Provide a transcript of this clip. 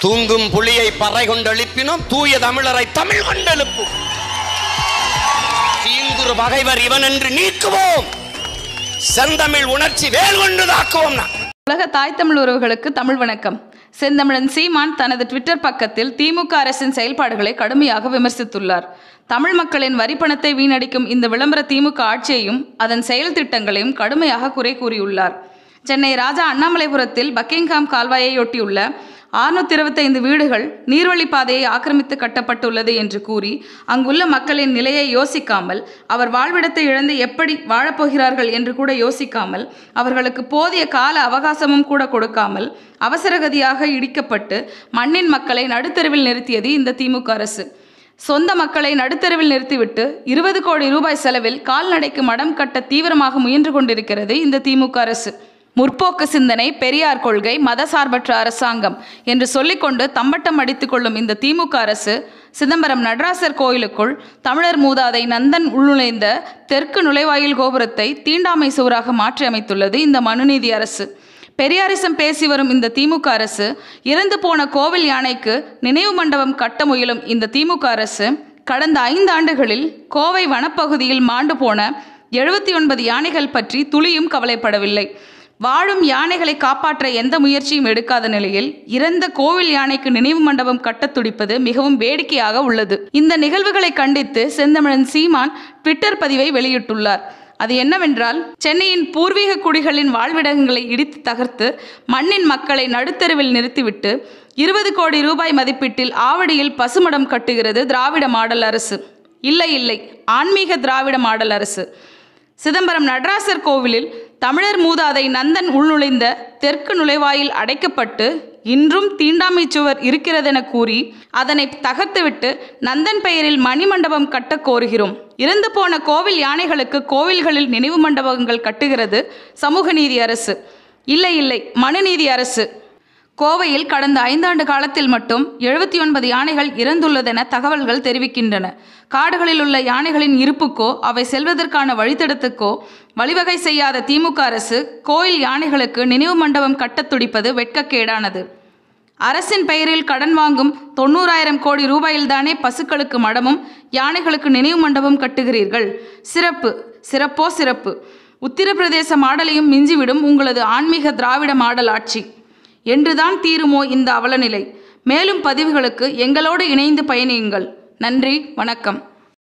தூங்கும் புலியை பறை கொண்டெழுப்பினோம் தூய தமிழரை தமிழ் கொண்டெழுப்பும் தீங்குறு பகைவர் இவன் என்று நீக்குவோம் செந்தமிழ் உணர்ச்சி வேல் கொண்டு தாக்குவோம் நான் உலக தாய் தமிழ் உறவுகளுக்கு தமிழ் வணக்கம் செந்தமிழன் சீமான் தனது ட்விட்டர் பக்கத்தில் திமுக அரசின் செயல்பாடுகளை கடுமையாக விமர்சித்துள்ளார் தமிழ் மக்களின் வரிப்பணத்தை வீணடிக்கும் இந்த விளம்பர திமுக ஆட்சியையும் அதன் செயல் திட்டங்களையும் கடுமையாக குறை கூறியுள்ளார் சென்னை ராஜா அண்ணாமலைபுரத்தில் பக்கிங்ஹாம் கால்வாயையொட்டியுள்ள ஆறுநூத்தி இருபத்தைந்து வீடுகள் நீர்வழிப்பாதையை ஆக்கிரமித்து கட்டப்பட்டுள்ளது என்று கூறி அங்குள்ள மக்களின் நிலையை யோசிக்காமல் அவர் வாழ்விடத்தை இழந்து எப்படி வாழப்போகிறார்கள் என்று கூட யோசிக்காமல் அவர்களுக்கு போதிய கால அவகாசமும் கூட கொடுக்காமல் அவசரகதியாக இடிக்கப்பட்டு மண்ணின் மக்களை நடுத்தெருவில் நிறுத்தியது இந்த திமுக அரசு சொந்த மக்களை நடுத்தெருவில் நிறுத்திவிட்டு இருபது கோடி ரூபாய் செலவில் கால்நடைக்கு மடம் கட்ட தீவிரமாக முயன்று கொண்டிருக்கிறது இந்த திமுக அரசு முற்போக்கு சிந்தனை பெரியார் கொள்கை மதசார்பற்ற அரசாங்கம் என்று சொல்லிக்கொண்டு தம்பட்டம் அடித்துக் கொள்ளும் இந்த திமுக அரசு சிதம்பரம் நடராசர் கோயிலுக்குள் தமிழர் மூதாதை நந்தன் உள்நுழைந்த தெற்கு நுழைவாயில் கோபுரத்தை தீண்டாமை சுவராக மாற்றி அமைத்துள்ளது இந்த மனுநீதி அரசு பெரியாரிசம் பேசி வரும் இந்த திமுக அரசு இறந்து போன கோவில் யானைக்கு நினைவு மண்டபம் கட்ட முயலும் இந்த திமுக அரசு கடந்த ஐந்து ஆண்டுகளில் கோவை வனப்பகுதியில் மாண்டு போன எழுபத்தி ஒன்பது யானைகள் பற்றி துளியும் கவலைப்படவில்லை வாழும் யானைகளை காப்பாற்ற எந்த முயற்சியும் எடுக்காத நிலையில் இறந்த கோவில் யானைக்கு நினைவு மண்டபம் கட்டத் துடிப்பது மிகவும் வேடிக்கையாக உள்ளது இந்த நிகழ்வுகளை கண்டித்து செந்தமிழன் சீமான் ட்விட்டர் பதிவை வெளியிட்டுள்ளார் அது என்னவென்றால் சென்னையின் பூர்வீக குடிகளின் வாழ்விடங்களை இடித்து தகர்த்து மண்ணின் மக்களை நடுத்தெருவில் நிறுத்திவிட்டு இருபது கோடி ரூபாய் மதிப்பீட்டில் ஆவடியில் பசுமடம் கட்டுகிறது திராவிட மாடல் அரசு இல்லை இல்லை ஆன்மீக திராவிட மாடல் அரசு சிதம்பரம் நடராசர் கோவிலில் தமிழர் மூதாதை நந்தன் உள்நுழைந்த தெற்கு நுழைவாயில் அடைக்கப்பட்டு இன்றும் தீண்டாமை சுவர் இருக்கிறதென கூறி அதனை தகர்த்துவிட்டு நந்தன் பெயரில் மணிமண்டபம் கட்டக் கோருகிறோம் இறந்து போன கோவில் யானைகளுக்கு கோவில்களில் நினைவு மண்டபங்கள் கட்டுகிறது சமூக நீதி அரசு இல்லை இல்லை மனுநீதி அரசு கோவையில் கடந்த ஐந்தாண்டு காலத்தில் மட்டும் எழுபத்தி ஒன்பது யானைகள் இறந்துள்ளதென தகவல்கள் தெரிவிக்கின்றன காடுகளில் உள்ள யானைகளின் இருப்புக்கோ அவை செல்வதற்கான வழித்தடத்துக்கோ வழிவகை செய்யாத திமுக அரசு கோயில் யானைகளுக்கு நினைவு மண்டபம் கட்டத் துடிப்பது வெட்கக்கேடானது அரசின் பெயரில் கடன் வாங்கும் தொண்ணூறாயிரம் கோடி ரூபாயில்தானே பசுக்களுக்கு மடமும் யானைகளுக்கு நினைவு மண்டபம் கட்டுகிறீர்கள் சிறப்பு சிறப்போ சிறப்பு உத்தரப்பிரதேச மாடலையும் மிஞ்சிவிடும் உங்களது ஆன்மீக திராவிட மாடல் ஆட்சி என்றுதான் தீருமோ இந்த அவலநிலை மேலும் பதிவுகளுக்கு எங்களோடு இணைந்து பயணியுங்கள் நன்றி வணக்கம்